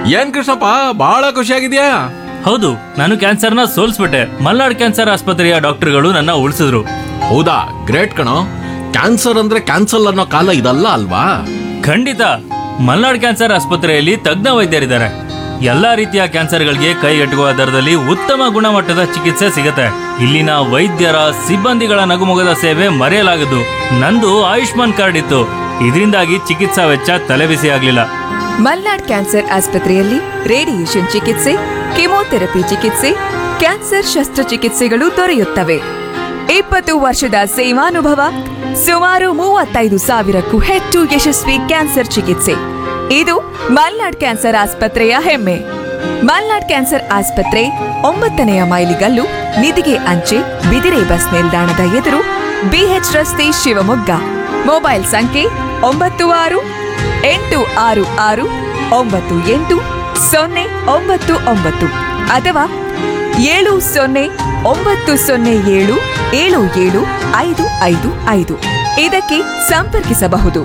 ಏನ್ ಕೃಷ್ಣಪ್ಪ ಬಹಳ ಖುಷಿಯಾಗಿದ್ಯಾ ಹೌದು ನಾನು ಕ್ಯಾನ್ಸರ್ನ ಸೋಲ್ಸ್ಬಿಟ್ಟೆ ಮಲ್ನಾಡ್ ಕ್ಯಾನ್ಸರ್ ಆಸ್ಪತ್ರೆಯ ಡಾಕ್ಟರ್ಗಳು ನನ್ನ ಉಳಿಸಿದ್ರು ಹೌದಾ ಗ್ರೇಟ್ ಕಣೋ ಕ್ಯಾನ್ಸರ್ ಅಂದ್ರೆ ಕ್ಯಾನ್ಸಲ್ ಅನ್ನೋ ಕಾಲ ಇದಲ್ಲ ಅಲ್ವಾ ಖಂಡಿತ ಮಲ್ನಾಡ್ ಕ್ಯಾನ್ಸರ್ ಆಸ್ಪತ್ರೆಯಲ್ಲಿ ತಜ್ಞ ವೈದ್ಯರಿದ್ದಾರೆ ಎಲ್ಲಾ ರೀತಿಯ ಕ್ಯಾನ್ಸರ್ಗಳಿಗೆ ಕೈಗೆಟುಕುವ ದರದಲ್ಲಿ ಉತ್ತಮ ಗುಣಮಟ್ಟದ ಚಿಕಿತ್ಸೆ ಸಿಗುತ್ತೆ ಇಲ್ಲಿನ ವೈದ್ಯರ ಸಿಬ್ಬಂದಿಗಳ ನಗುಮೊಗದ ಸೇವೆ ಮರೆಯಲಾಗದು ನಂದು ಆಯುಷ್ಮಾನ್ ಕಾರ್ಡ್ ಇತ್ತು ಇದರಿಂದಾಗಿ ಚಿಕಿತ್ಸಾ ವೆಚ್ಚ ತಲೆಬಿಸಿ ಆಗ್ಲಿಲ್ಲ ಮಲ್ನಾಡ್ ಕ್ಯಾನ್ಸರ್ ಆಸ್ಪತ್ರೆಯಲ್ಲಿ ರೇಡಿಯೇಷನ್ ಚಿಕಿತ್ಸೆ ಕೆಮೊಥೆರಪಿ ಚಿಕಿತ್ಸೆ ಕ್ಯಾನ್ಸರ್ ಶಸ್ತ್ರಚಿಕಿತ್ಸೆಗಳು ದೊರೆಯುತ್ತವೆ ಇಪ್ಪತ್ತು ವರ್ಷದ ಸೇವಾನುಭವ ಸುಮಾರು ಮೂವತ್ತೈದು ಸಾವಿರಕ್ಕೂ ಹೆಚ್ಚು ಯಶಸ್ವಿ ಕ್ಯಾನ್ಸರ್ ಚಿಕಿತ್ಸೆ ಇದು ಮಲ್ನಾಡ್ ಕ್ಯಾನ್ಸರ್ ಆಸ್ಪತ್ರೆಯ ಹೆಮ್ಮೆ ಮಲ್ನಾಡ್ ಕ್ಯಾನ್ಸರ್ ಆಸ್ಪತ್ರೆ ಒಂಬತ್ತನೆಯ ಮೈಲಿಗಲ್ಲು ನಿಧಿಗೆ ಅಂಚೆ ಬಿದಿರೆ ಬಸ್ ನಿಲ್ದಾಣದ ಎದುರು ಬಿಎಚ್ ರಸ್ತೆ ಶಿವಮೊಗ್ಗ ಮೊಬೈಲ್ ಸಂಖ್ಯೆ ಒಂಬತ್ತು ಆರು ಎಂಟು ಆರು ಆರು ಒಂಬತ್ತು ಎಂಟು ಸೊನ್ನೆ ಒಂಬತ್ತು ಒಂಬತ್ತು ಅಥವಾ ಏಳು ಸೊನ್ನೆ ಒಂಬತ್ತು ಸೊನ್ನೆ ಏಳು ಏಳು ಏಳು ಐದು ಐದು ಐದು ಇದಕ್ಕೆ ಸಂಪರ್ಕಿಸಬಹುದು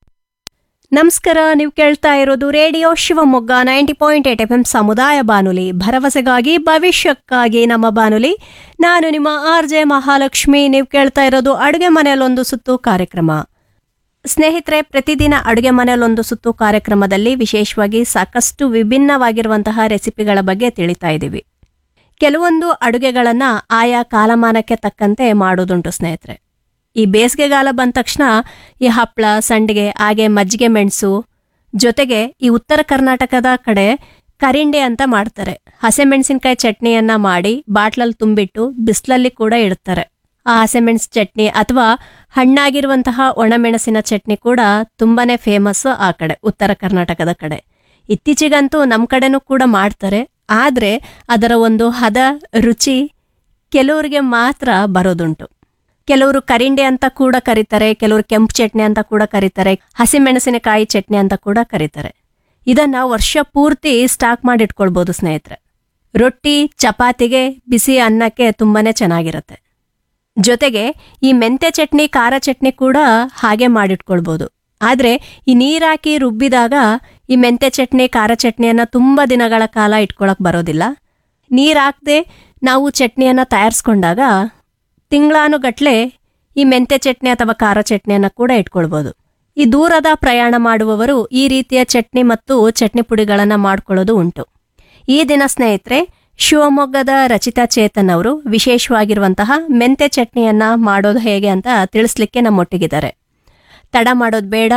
ನಮಸ್ಕಾರ ನೀವು ಕೇಳ್ತಾ ಇರೋದು radio Shivamogga ninety point eight F M ಸಮುದಾಯ ಬಾನುಲಿ ಭರವಸೆಗಾಗಿ ಭವಿಷ್ಯಕ್ಕಾಗಿ ನಮ್ಮ ಬಾನುಲಿ ನಾನು ನಿಮ್ಮ ಆರ್ ಜೆ ಮಹಾಲಕ್ಷ್ಮಿ ನೀವು ಕೇಳ್ತಾ ಇರೋದು ಅಡುಗೆ ಮನೆಯಲ್ಲೊಂದು ಸುತ್ತು ಕಾರ್ಯಕ್ರಮ ಸ್ನೇಹಿತರೆ ಪ್ರತಿದಿನ ಅಡುಗೆ ಮನೆಯಲ್ಲೊಂದು ಸುತ್ತು ಕಾರ್ಯಕ್ರಮದಲ್ಲಿ ವಿಶೇಷವಾಗಿ ಸಾಕಷ್ಟು ವಿಭಿನ್ನವಾಗಿರುವಂತಹ ರೆಸಿಪಿಗಳ ಬಗ್ಗೆ ತಿಳಿತಾ ಇದ್ದೀವಿ ಕೆಲವೊಂದು ಅಡುಗೆಗಳನ್ನ ಆಯಾ ಕಾಲಮಾನಕ್ಕೆ ತಕ್ಕಂತೆ ಮಾಡೋದುಂಟು ಸ್ನೇಹಿತರೆ ಈ ಬೇಸಿಗೆಗಾಲ ಬಂದ ತಕ್ಷಣ ಈ ಹಪ್ಪಳ ಸಂಡಿಗೆ ಹಾಗೆ ಮಜ್ಜಿಗೆ ಮೆಣಸು ಜೊತೆಗೆ ಈ ಉತ್ತರ ಕರ್ನಾಟಕದ ಕಡೆ ಕರಿಂಡೆ ಅಂತ ಮಾಡ್ತಾರೆ ಹಸೆಮೆಣಸಿನ್ಕಾಯಿ ಚಟ್ನಿಯನ್ನ ಮಾಡಿ ಬಾಟ್ಲಲ್ಲಿ ತುಂಬಿಟ್ಟು ಬಿಸಿಲಲ್ಲಿ ಕೂಡ ಇಡ್ತಾರೆ ಆ ಹಸೆಮೆಣಸು ಚಟ್ನಿ ಅಥವಾ ಹಣ್ಣಾಗಿರುವಂತಹ ಒಣಮೆಣಸಿನ ಚಟ್ನಿ ಕೂಡ ತುಂಬಾನೇ ಫೇಮಸ್ ಆ ಕಡೆ ಉತ್ತರ ಕರ್ನಾಟಕದ ಕಡೆ ಇತ್ತೀಚೆಗಂತೂ ನಮ್ಮ ಕಡೆನೂ ಕೂಡ ಮಾಡ್ತಾರೆ ಆದರೆ ಅದರ ಒಂದು ಹದ ರುಚಿ ಕೆಲವರಿಗೆ ಮಾತ್ರ ಬರೋದುಂಟು ಕೆಲವರು ಕರಿಂಡೆ ಅಂತ ಕೂಡ ಕರೀತಾರೆ ಕೆಲವರು ಕೆಂಪು ಚಟ್ನಿ ಅಂತ ಕೂಡ ಕರೀತಾರೆ ಹಸಿಮೆಣಸಿನಕಾಯಿ ಚಟ್ನಿ ಅಂತ ಕೂಡ ಕರೀತಾರೆ ಇದನ್ನ ವರ್ಷ ಪೂರ್ತಿ ಸ್ಟಾಕ್ ಮಾಡಿ ಇಟ್ಕೊಳ್ಬೋದು ಸ್ನೇಹಿತರೆ ರೊಟ್ಟಿ ಚಪಾತಿಗೆ ಬಿಸಿ ಅನ್ನಕ್ಕೆ ತುಂಬಾನೇ ಚೆನ್ನಾಗಿರುತ್ತೆ ಜೊತೆಗೆ ಈ ಮೆಂತ್ಯ ಚಟ್ನಿ ಖಾರ ಚಟ್ನಿ ಕೂಡ ಹಾಗೆ ಮಾಡಿಟ್ಕೊಳ್ಬೋದು ಆದರೆ ಈ ನೀರಾಕಿ ರುಬ್ಬಿದಾಗ ಈ ಮೆಂತ್ಯ ಚಟ್ನಿ ಖಾರ ಚಟ್ನಿಯನ್ನ ತುಂಬ ದಿನಗಳ ಕಾಲ ಇಟ್ಕೊಳಕ್ ಬರೋದಿಲ್ಲ ನೀರು ಹಾಕದೆ ನಾವು ಚಟ್ನಿಯನ್ನ ತಯಾರಿಸ್ಕೊಂಡಾಗ ತಿಂಗಳಾನುಗಟ್ಲೆ ಈ ಮೆಂತ್ಯ ಚಟ್ನಿ ಅಥವಾ ಖಾರ ಚಟ್ನಿಯನ್ನ ಕೂಡ ಇಟ್ಕೊಳ್ಬೋದು ಈ ದೂರದ ಪ್ರಯಾಣ ಮಾಡುವವರು ಈ ರೀತಿಯ ಚಟ್ನಿ ಮತ್ತು ಚಟ್ನಿ ಪುಡಿಗಳನ್ನ ಮಾಡ್ಕೊಳ್ಳೋದು ಉಂಟು ಈ ದಿನ ಸ್ನೇಹಿತರೆ ಶಿವಮೊಗ್ಗದ ರಚಿತಾ ಚೇತನ್ ಅವರು ವಿಶೇಷವಾಗಿರುವಂತಹ ಮೆಂತ್ಯ ಚಟ್ನಿಯನ್ನ ಮಾಡೋದು ಹೇಗೆ ಅಂತ ತಿಳಿಸ್ಲಿಕ್ಕೆ ನಮ್ಮೊಟ್ಟಿಗಿದ್ದಾರೆ ತಡ ಮಾಡೋದು ಬೇಡ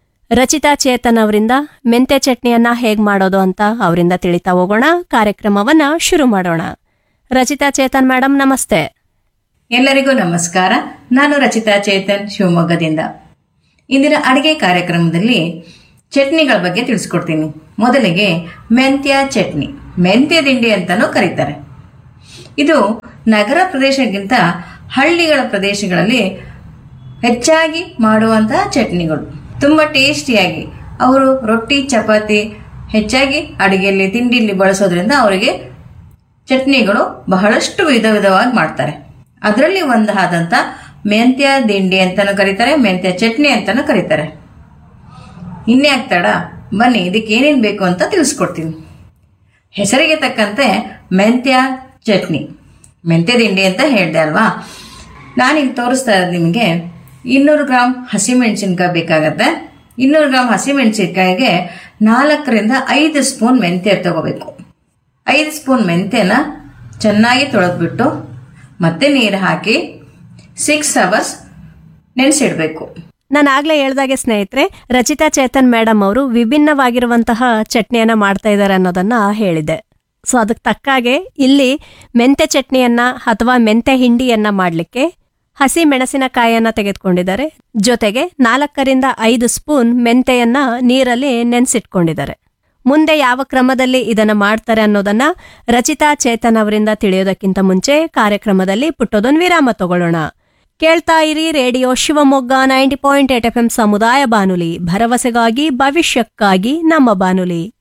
ರಚಿತಾ ಚೇತನ್ ಅವರಿಂದ ಮೆಂತ್ಯ ಚಟ್ನಿಯನ್ನ ಹೇಗೆ ಮಾಡೋದು ಅಂತ ಅವರಿಂದ ತಿಳಿತಾ ಹೋಗೋಣ ಕಾರ್ಯಕ್ರಮವನ್ನ ಶುರು ಮಾಡೋಣ ರಚಿತಾ ಚೇತನ್ ಮೇಡಮ್ ನಮಸ್ತೆ ಎಲ್ಲರಿಗೂ ನಮಸ್ಕಾರ ನಾನು ರಚಿತಾ ಚೇತನ್ ಶಿವಮೊಗ್ಗದಿಂದ ಇಂದಿನ ಅಡಿಗೆ ಕಾರ್ಯಕ್ರಮದಲ್ಲಿ ಚಟ್ನಿಗಳ ಬಗ್ಗೆ ತಿಳಿಸ್ಕೊಡ್ತೀನಿ ಮೊದಲಿಗೆ ಮೆಂತ್ಯ ಚಟ್ನಿ ಮೆಂತ್ಯ ದಿಂಡಿ ಅಂತಾನೂ ಕರೀತಾರೆ ಇದು ನಗರ ಪ್ರದೇಶಕ್ಕಿಂತ ಹಳ್ಳಿಗಳ ಪ್ರದೇಶಗಳಲ್ಲಿ ಹೆಚ್ಚಾಗಿ ಮಾಡುವಂತಹ ಚಟ್ನಿಗಳು ತುಂಬ ಟೇಸ್ಟಿಯಾಗಿ ಅವರು ರೊಟ್ಟಿ ಚಪಾತಿ ಹೆಚ್ಚಾಗಿ ಅಡಿಗೆಯಲ್ಲಿ ತಿಂಡಿಯಲ್ಲಿ ಬಳಸೋದ್ರಿಂದ ಅವರಿಗೆ ಚಟ್ನಿಗಳು ಬಹಳಷ್ಟು ವಿಧ ವಿಧವಾಗಿ ಮಾಡ್ತಾರೆ ಅದರಲ್ಲಿ ಒಂದಾದಂಥ ಮೆಂತ್ಯ ದಿಂಡಿ ಅಂತಾನು ಕರೀತಾರೆ ಮೆಂತ್ಯ ಚಟ್ನಿ ಅಂತಾನು ಕರೀತಾರೆ ಇನ್ಯಾಕ್ ತಡ ಬನ್ನಿ ಇದಕ್ಕೆ ಏನೇನು ಬೇಕು ಅಂತ ತಿಳಿಸ್ಕೊಡ್ತೀನಿ ಹೆಸರಿಗೆ ತಕ್ಕಂತೆ ಮೆಂತ್ಯ ಚಟ್ನಿ ಮೆಂತ್ಯ ದಿಂಡಿ ಅಂತ ಹೇಳಿದೆ ಅಲ್ವಾ ನಾನಿಲ್ಲಿ ತೋರಿಸ್ತಾ ಇರೋದು ನಿಮಗೆ ಇನ್ನೂರು ಗ್ರಾಮ್ ಹಸಿಮೆಣಸಿನ್ಕಾಯಿ ಬೇಕಾಗತ್ತೆ ಇನ್ನೂರು ಗ್ರಾಮ್ ಹಸಿಮೆಣಸಿನ್ಕಾಯಿಗೆ ನಾಲ್ಕರಿಂದ ಐದು ಸ್ಪೂನ್ ಮೆಂತ್ಯ ತಗೋಬೇಕು ಐದು ಸ್ಪೂನ್ ಮೆಂತ್ಯನ ಚೆನ್ನಾಗಿ ತೊಳೆದ್ಬಿಟ್ಟು ಮತ್ತೆ ನೀರು ಹಾಕಿ ಸಿಕ್ಸ್ ಅವರ್ಸ್ ನೆನೆಸಿಡ್ಬೇಕು ನಾನು ಆಗ್ಲೇ ಹೇಳ್ದಾಗೆ ಸ್ನೇಹಿತರೆ ರಚಿತಾ ಚೇತನ್ ಮೇಡಮ್ ಅವರು ವಿಭಿನ್ನವಾಗಿರುವಂತಹ ಚಟ್ನಿಯನ್ನ ಮಾಡ್ತಾ ಇದ್ದಾರೆ ಅನ್ನೋದನ್ನ ಹೇಳಿದೆ ಸೊ ಅದಕ್ಕೆ ತಕ್ಕಾಗೆ ಇಲ್ಲಿ ಮೆಂತೆ ಚಟ್ನಿಯನ್ನ ಅಥವಾ ಮೆಂತೆ ಹಿಂಡಿಯನ್ನ ಮಾಡಲಿಕ್ಕೆ ಹಸಿ ಮೆಣಸಿನಕಾಯಿಯನ್ನ ತೆಗೆದುಕೊಂಡಿದ್ದಾರೆ ಜೊತೆಗೆ ನಾಲ್ಕರಿಂದ ಐದು ಸ್ಪೂನ್ ಮೆಂತೆಯನ್ನ ನೀರಲ್ಲಿ ನೆನೆಸಿಟ್ಕೊಂಡಿದ್ದಾರೆ ಮುಂದೆ ಯಾವ ಕ್ರಮದಲ್ಲಿ ಇದನ್ನ ಮಾಡ್ತಾರೆ ಅನ್ನೋದನ್ನ ರಚಿತಾ ಚೇತನ್ ಅವರಿಂದ ತಿಳಿಯೋದಕ್ಕಿಂತ ಮುಂಚೆ ಕಾರ್ಯಕ್ರಮದಲ್ಲಿ ಪುಟ್ಟದೊಂದು ವಿರಾಮ ತಗೊಳ್ಳೋಣ ಕೇಳ್ತಾ ಇರಿ radio Shivamogga ninety point eight F M ಸಮುದಾಯ ಬಾನುಲಿ ಭರವಸೆಗಾಗಿ ಭವಿಷ್ಯಕ್ಕಾಗಿ ನಮ್ಮ ಬಾನುಲಿ